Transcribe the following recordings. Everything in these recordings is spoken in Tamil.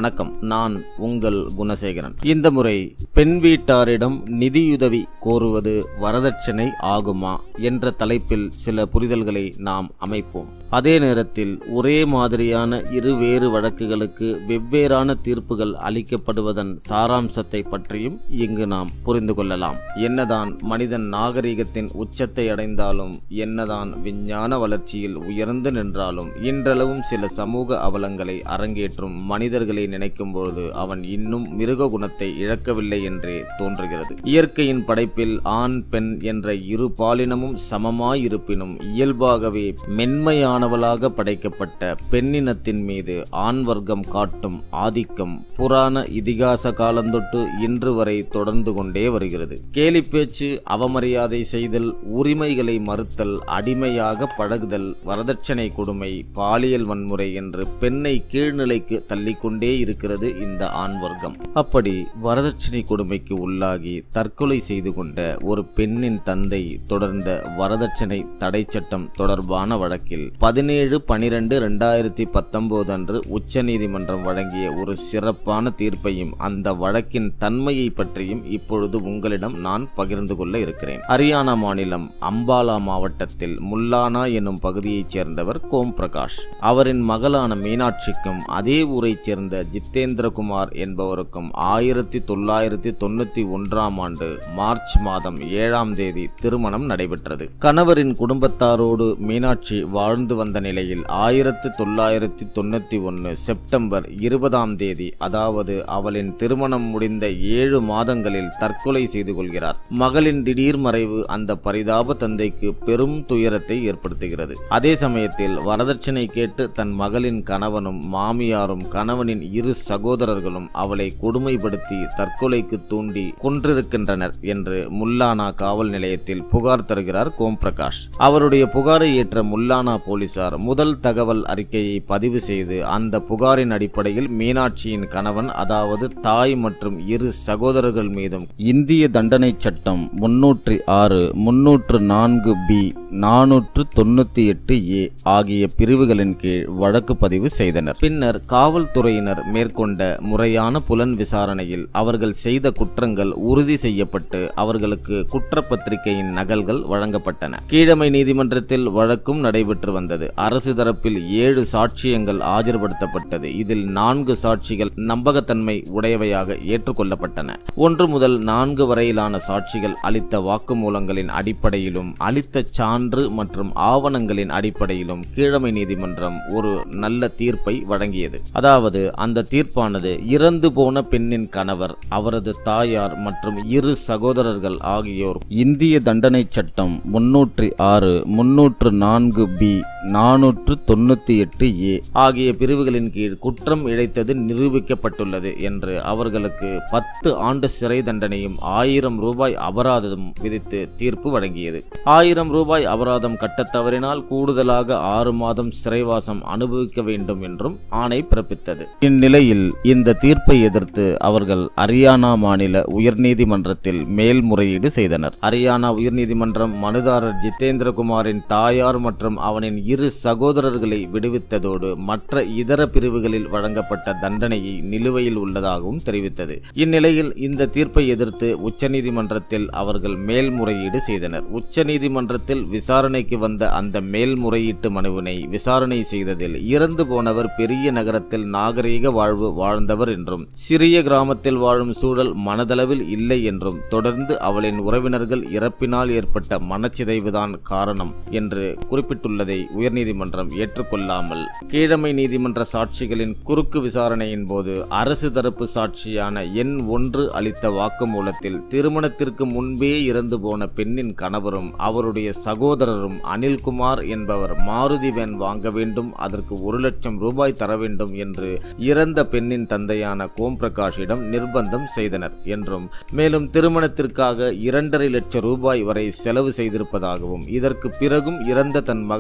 வணக்கம் நான் உங்கள் குணசேகரன் இந்த முறை பெண் வீட்டாரிடம் நிதியுதவி கோருவது வரதட்சணை ஆகுமா என்ற தலைப்பில் சில புரிதல்களை நாம் அமைப்போம் அதே நேரத்தில் ஒரே மாதிரியான இருவேறு வழக்குகளுக்கு வெவ்வேறான தீர்ப்புகள் அளிக்கப்படுவதன் சாராம்சத்தை பற்றியும் இங்கு நாம் புரிந்து கொள்ளலாம் என்னதான் மனிதன் நாகரிகத்தின் உச்சத்தை அடைந்தாலும் என்னதான் விஞ்ஞான வளர்ச்சியில் உயர்ந்து நின்றாலும் இன்றளவும் சில சமூக அவலங்களை அரங்கேற்றும் மனிதர்களை நினைக்கும் பொழுது அவன் இன்னும் மிருக குணத்தை இழக்கவில்லை என்றே தோன்றுகிறது இயற்கையின் படைப்பில் ஆண் பெண் என்ற இரு பாலினமும் சமமாயிருப்பினும் இயல்பாகவே மென்மையானவளாக படைக்கப்பட்ட பெண்ணினத்தின் மீது ஆண் வர்க்கம் காட்டும் ஆதிக்கம் புராண இதிகாச காலந்தொட்டு இன்று வரை தொடர்ந்து கொண்டே வருகிறது கேலி பேச்சு அவமரியாதை செய்தல் உரிமைகளை மறுத்தல் அடிமையாக பழகுதல் வரதட்சணை கொடுமை பாலியல் வன்முறை என்று பெண்ணை கீழ்நிலைக்கு தள்ளிக்கொண்டே இருக்கிறது இந்த ஆண் வர்க்கம் அப்படி வரதட்சணை கொடுமைக்கு உள்ளாகி தற்கொலை செய்து கொண்ட ஒரு பெண்ணின் தந்தை தொடர்ந்த வரதட்சணை தடை சட்டம் தொடர்பான வழக்கில் பதினேழு பனிரெண்டு ரெண்டாயிரத்தி பத்தொன்பது அன்று உச்சநீதிமன்றம் வழங்கிய ஒரு சிறப்பான தீர்ப்பையும் அந்த வழக்கின் தன்மையை பற்றியும் இப்பொழுது உங்களிடம் நான் பகிர்ந்து கொள்ள இருக்கிறேன் ஹரியானா மாநிலம் அம்பாலா மாவட்டத்தில் முல்லானா என்னும் பகுதியைச் சேர்ந்தவர் கோம் பிரகாஷ் அவரின் மகளான மீனாட்சிக்கும் அதே ஊரைச் சேர்ந்த ஜித்தேந்திரகுமார் என்பவருக்கும் ஆயிரத்தி தொள்ளாயிரத்தி தொண்ணூத்தி ஒன்றாம் ஆண்டு மார்ச் மாதம் ஏழாம் தேதி திருமணம் நடைபெற்றது கணவரின் குடும்பத்தாரோடு மீனாட்சி வாழ்ந்து வந்த நிலையில் ஆயிரத்தி தொள்ளாயிரத்தி தொண்ணூத்தி ஒன்று செப்டம்பர் இருபதாம் தேதி அதாவது அவளின் திருமணம் முடிந்த ஏழு மாதங்களில் தற்கொலை செய்து கொள்கிறார் மகளின் திடீர் மறைவு அந்த பரிதாப தந்தைக்கு பெரும் துயரத்தை ஏற்படுத்துகிறது அதே சமயத்தில் வரதட்சணை கேட்டு தன் மகளின் கணவனும் மாமியாரும் கணவனின் இரு சகோதரர்களும் அவளை கொடுமைப்படுத்தி தற்கொலைக்கு தூண்டி கொன்றிருக்கின்றனர் என்று முல்லானா காவல் நிலையத்தில் புகார் தருகிறார் கோம் பிரகாஷ் அவருடைய புகாரை ஏற்ற முல்லானா போலீசார் முதல் தகவல் அறிக்கையை பதிவு செய்து அந்த புகாரின் அடிப்படையில் மீனாட்சியின் கணவன் அதாவது தாய் மற்றும் இரு சகோதரர்கள் மீதும் இந்திய தண்டனை சட்டம் முன்னூற்றி ஆறு முன்னூற்று நான்கு பி நானூற்று தொண்ணூத்தி எட்டு ஏ ஆகிய பிரிவுகளின் கீழ் வழக்கு பதிவு செய்தனர் பின்னர் காவல்துறையினர் மேற்கொண்ட முறையான புலன் விசாரணையில் அவர்கள் செய்த குற்றங்கள் உறுதி செய்யப்பட்டு அவர்களுக்கு குற்றப்பத்திரிகையின் நகல்கள் வழங்கப்பட்டன கீழமை நீதிமன்றத்தில் வழக்கும் நடைபெற்று வந்தது அரசு தரப்பில் ஏழு சாட்சியங்கள் ஆஜர்படுத்தப்பட்டது இதில் நான்கு சாட்சிகள் நம்பகத்தன்மை உடையவையாக ஏற்றுக்கொள்ளப்பட்டன ஒன்று முதல் நான்கு வரையிலான சாட்சிகள் அளித்த வாக்குமூலங்களின் அடிப்படையிலும் அளித்த சான்று மற்றும் ஆவணங்களின் அடிப்படையிலும் கீழமை நீதிமன்றம் ஒரு நல்ல தீர்ப்பை வழங்கியது அதாவது அந்த தீர்ப்பானது இறந்து போன பெண்ணின் கணவர் அவரது தாயார் மற்றும் இரு சகோதரர்கள் ஆகியோர் இந்திய தண்டனை சட்டம் முன்னூற்றி ஆறு முன்னூற்று நான்கு பி நானூற்று தொண்ணூத்தி எட்டு ஏ ஆகிய பிரிவுகளின் கீழ் குற்றம் இழைத்தது நிரூபிக்கப்பட்டுள்ளது என்று அவர்களுக்கு பத்து ஆண்டு சிறை தண்டனையும் ஆயிரம் ரூபாய் அபராதமும் விதித்து தீர்ப்பு வழங்கியது ஆயிரம் ரூபாய் அபராதம் கட்டத் தவறினால் கூடுதலாக ஆறு மாதம் சிறைவாசம் அனுபவிக்க வேண்டும் என்றும் ஆணை பிறப்பித்தது இந்நிலையில் இந்த தீர்ப்பை எதிர்த்து அவர்கள் ஹரியானா மாநில உயர்நீதிமன்றத்தில் மேல்முறையீடு செய்தனர் ஹரியானா உயர்நீதிமன்றம் மனுதாரர் ஜிதேந்திரகுமாரின் தாயார் மற்றும் அவனின் இரு சகோதரர்களை விடுவித்ததோடு மற்ற இதர பிரிவுகளில் வழங்கப்பட்ட தண்டனையை நிலுவையில் உள்ளதாகவும் தெரிவித்தது இந்நிலையில் இந்த தீர்ப்பை எதிர்த்து உச்சநீதிமன்றத்தில் அவர்கள் மேல்முறையீடு செய்தனர் உச்சநீதிமன்றத்தில் விசாரணைக்கு வந்த அந்த மேல்முறையீட்டு மனுவினை விசாரணை செய்ததில் இறந்து போனவர் பெரிய நகரத்தில் நாகரீக வாழ்வு வாழ்ந்தவர் என்றும் சிறிய கிராமத்தில் வாழும் சூழல் மனதளவில் இல்லை என்றும் தொடர்ந்து அவளின் உறவினர்கள் இறப்பினால் ஏற்பட்ட மனச்சிதைவுதான் காரணம் என்று குறிப்பிட்டுள்ளதை உயர்நீதிமன்றம் ஏற்றுக்கொள்ளாமல் கீழமை நீதிமன்ற சாட்சிகளின் குறுக்கு விசாரணையின் போது அரசு தரப்பு சாட்சியான எண் ஒன்று அளித்த வாக்குமூலத்தில் திருமணத்திற்கு முன்பே இறந்து போன பெண்ணின் கணவரும் அவருடைய சகோதரரும் அனில்குமார் என்பவர் மாருதி வேன் வாங்க வேண்டும் அதற்கு ஒரு லட்சம் ரூபாய் தர வேண்டும் என்று இறந்த பெண்ணின் தந்தையான கோம் பிரகாஷிடம் நிர்பந்தம் செய்தனர் என்றும் மேலும் திருமணத்திற்காக இரண்டரை லட்சம் ரூபாய் வரை செலவு செய்திருப்பதாகவும் இதற்கு பிறகும் இறந்த தன் மகளை மேல்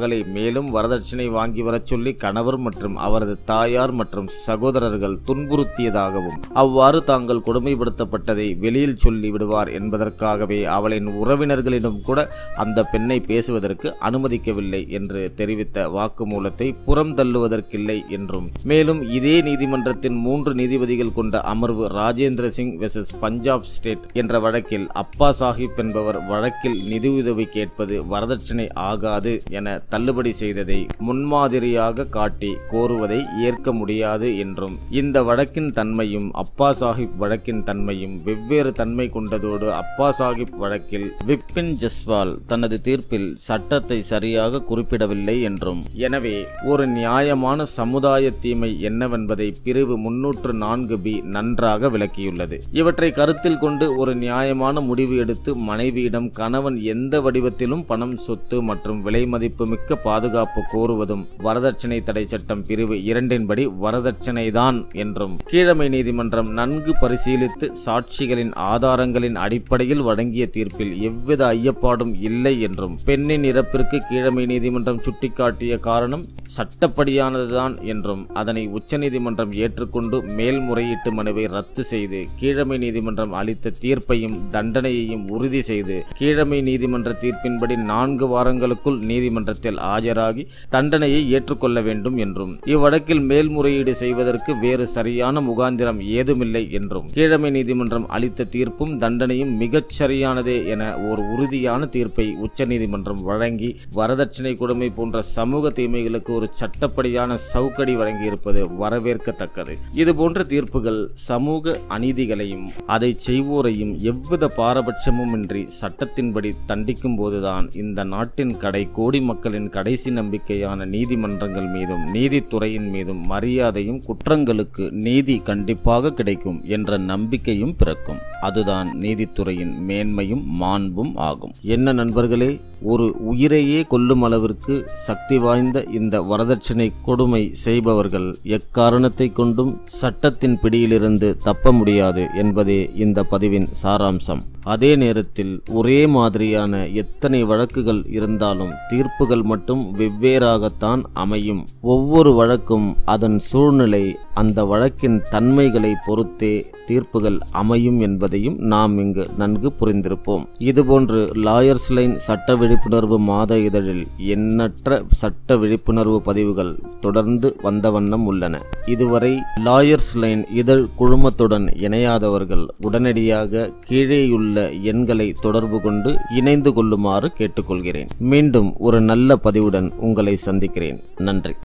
மேலும் வரதட்சணை வாங்கி வரச் சொல்லி கணவர் மற்றும் அவரது தாயார் மற்றும் சகோதரர்கள் துன்புறுத்தியதாகவும் அவ்வாறு தாங்கள் கொடுமைப்படுத்தப்பட்டதை வெளியில் சொல்லி விடுவார் என்பதற்காகவே அவளின் உறவினர்களிடம் கூட அந்த பெண்ணை பேசுவதற்கு அனுமதிக்கவில்லை என்று தெரிவித்த வாக்குமூலத்தை புறம் தள்ளுவதற்கில்லை என்றும் மேலும் இதே நீதிமன்றத்தின் மூன்று நீதிபதிகள் கொண்ட அமர்வு ராஜேந்திர சிங் வெசஸ் பஞ்சாப் ஸ்டேட் என்ற வழக்கில் அப்பா சாஹிப் என்பவர் வழக்கில் நிதியுதவி கேட்பது வரதட்சணை ஆகாது என தள்ளுபடி செய்ததை முன்மாதிரியாக காட்டி கோருவதை ஏற்க முடியாது என்றும் இந்த வழக்கின் தன்மையும் அப்பா சாஹிப் வழக்கின் தன்மையும் வெவ்வேறு தன்மை கொண்டதோடு அப்பா சாஹிப் வழக்கில் விபின் ஜஸ்வால் தனது தீர்ப்பில் சட்டத்தை சரியாக குறிப்பிடவில்லை என்றும் எனவே ஒரு நியாயமான சமுதாய தீமை என்னவென்பதை பிரிவு முன்னூற்று நான்கு பி நன்றாக விளக்கியுள்ளது இவற்றை கருத்தில் கொண்டு ஒரு நியாயமான முடிவு எடுத்து மனைவியிடம் கணவன் எந்த வடிவத்திலும் பணம் சொத்து மற்றும் விலை மதிப்புமிக்க பாதுகாப்பு கோருவதும் வரதட்சணை தடை சட்டம் பிரிவு இரண்டின்படி வரதட்சணைதான் என்றும் கீழமை நீதிமன்றம் நன்கு பரிசீலித்து சாட்சிகளின் ஆதாரங்களின் அடிப்படையில் வழங்கிய தீர்ப்பில் எவ்வித ஐயப்பாடும் இல்லை என்றும் பெண்ணின் இறப்பிற்கு கீழமை நீதிமன்றம் சுட்டிக்காட்டிய காரணம் சட்டப்படியானதுதான் என்றும் அதனை உச்சநீதிமன்றம் ஏற்றுக்கொண்டு மேல்முறையீட்டு மனுவை ரத்து செய்து கீழமை நீதிமன்றம் அளித்த தீர்ப்பையும் தண்டனையையும் உறுதி செய்து கீழமை நீதிமன்ற தீர்ப்பின்படி நான்கு வாரங்களுக்குள் நீதிமன்றத்தில் ஆஜராகி தண்டனையை ஏற்றுக்கொள்ள வேண்டும் என்றும் இவ்வழக்கில் மேல்முறையீடு செய்வதற்கு வேறு சரியான முகாந்திரம் ஏதுமில்லை என்றும் கீழமை நீதிமன்றம் அளித்த தீர்ப்பும் தண்டனையும் மிகச் சரியானதே என ஒரு உறுதியான தீர்ப்பை உச்சநீதிமன்றம் வழங்கி வரதட்சணை கொடுமை போன்ற சமூக தீமைகளுக்கு ஒரு சட்டப்படியான சவுக்கடி வழங்கியிருப்பது வரவேற்கத்தக்கது இதுபோன்ற தீர்ப்புகள் சமூக அநீதிகளையும் அதை செய்வோரையும் எவ்வித பாரபட்சமுமின்றி சட்டத்தின்படி தண்டிக்கும் போதுதான் இந்த நாட்டின் கடை கோடி மக்களின் கடைசி நம்பிக்கையான நீதிமன்றங்கள் மீதும் நீதித்துறையின் மீதும் மரியாதையும் குற்றங்களுக்கு நீதி கண்டிப்பாக கிடைக்கும் என்ற நம்பிக்கையும் பிறக்கும் அதுதான் நீதித்துறையின் மேன்மையும் மாண்பும் ஆகும் என்ன நண்பர்களே ஒரு உயிரையே கொல்லும் அளவிற்கு சக்தி வாய்ந்த இந்த வரதட்சணை கொடுமை செய்பவர்கள் எக்காரணத்தை கொண்டும் சட்டத்தின் பிடியிலிருந்து தப்ப முடியாது என்பதே இந்த பதிவின் சாராம்சம் அதே நேரத்தில் ஒரே மாதிரியான எத்தனை வழக்குகள் இருந்தாலும் தீர்ப்புகள் மட்டும் வெவ்வேறாகத்தான் அமையும் ஒவ்வொரு வழக்கும் அதன் சூழ்நிலை அந்த வழக்கின் தன்மைகளை பொறுத்தே தீர்ப்புகள் அமையும் என்பதையும் நாம் இங்கு நன்கு புரிந்திருப்போம் இதுபோன்று லாயர்ஸ் லைன் சட்ட விழிப்புணர்வு மாத இதழில் எண்ணற்ற சட்ட விழிப்புணர்வு பதிவுகள் தொடர்ந்து வந்த வண்ணம் உள்ளன இதுவரை லாயர்ஸ் லைன் இதழ் குழுமத்துடன் இணையாதவர்கள் உடனடியாக கீழேயுள்ள எண்களை தொடர்பு கொண்டு இணைந்து கொள்ளுமாறு கேட்டுக்கொள்கிறேன் மீண்டும் ஒரு நல்ல பதிவுடன் உங்களை சந்திக்கிறேன் நன்றி